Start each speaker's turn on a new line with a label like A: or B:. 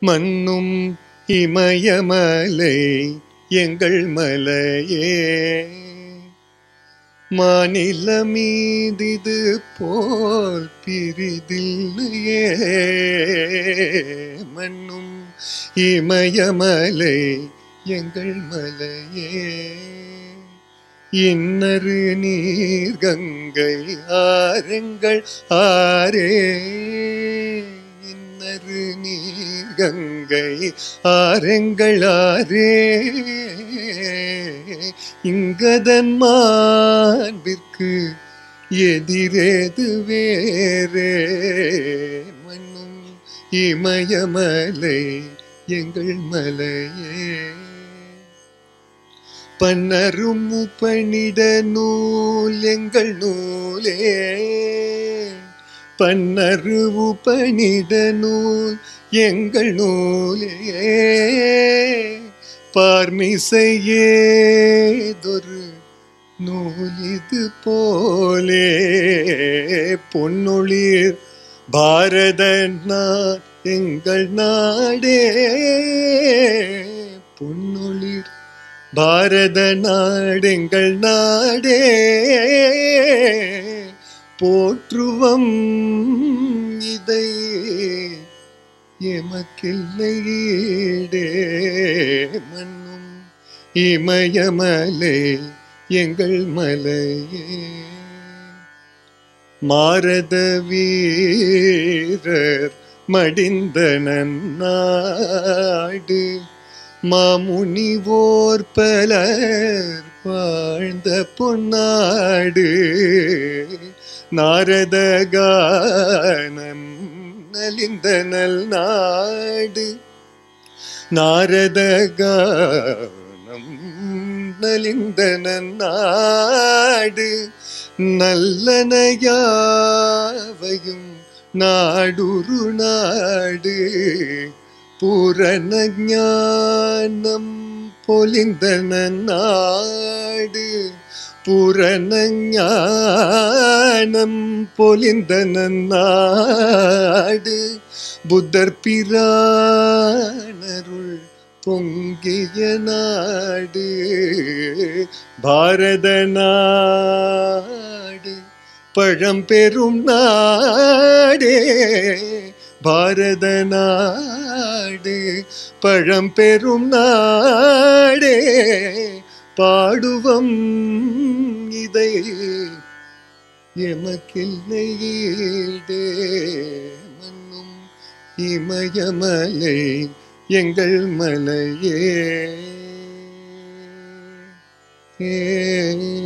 A: மண்ணும் இமயமலை எங்கள் மலையே மாநில மீதிது போல் பிரிதில்லையே மண்ணும் இமயமலை எங்கள் மலையே இன்னரு நீர் கங்கை ஆரெங்கள் ஆரே இன்னரு நீர் கங்கை ஆரெங்கள் ஆரே இங்கதன் மாண்பிற்கு எதிரேது வேறே மண்ணும் இமயமலை எங்கள் மலையே பன்னரும் பணிட நூல் எங்கள் நூலே பன்னரு பணிட நூல் எங்கள் நூலே பார்மிசையேதொரு நூல் இது போலே பொன்னொளிர் பாரத நாட் எங்கள் நாடே பொன்னொளிர் பாரத நாடெங்கள் நாடே போற்றுவம் இதை எமக்கில்லையீடே மண்ணும் இமயமலை எங்கள் மலையே மாரத வீரர் மடிந்த நன்னாடு மாமுனிவோர் பலர் வாழ்ந்த பொன்னாடு நாரத கானம் நலிந்த நல் நாடு நாரத கானம் நலிந்த நாடு நல்லனையாவையும் நாடுரு நாடு பூரண ஞானம் பொலிந்த நாடு பூரண ஞானம் பொலிந்த நாடு புத்தர் பிரானருள் பொங்கிய நாடு பாரத நாடு பழம்பெரும் நாடே பாரத நாடு பழம்பெரும் நாடே பாடுவம் இதை எமக்கில்லையீடே மண்ணும் இமயமலை எங்கள் மலையே ஏ